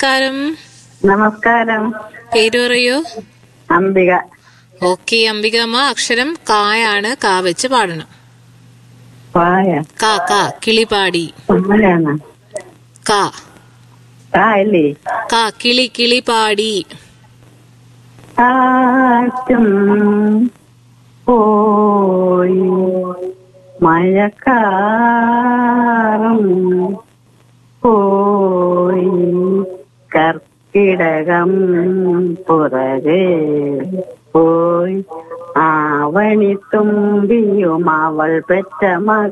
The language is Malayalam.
നമസ്കാരം നമസ്കാരം പേര് പറയൂ അംബിക ഓക്കെ അംബികമ്മ അക്ഷരം കായാണ് കാ വെച്ച് പാടണം പായ കാ കാ കിളിപാടി പായാണ് കാ ആ അല്ലേ കാ കിളി കിളി പാടി കാറ്റും പോയി മഴക്കാറും പോയി കർക്കിടകം പുറകെ പോയി ആവണി തുമ്പിയും അവൾ പെറ്റ മക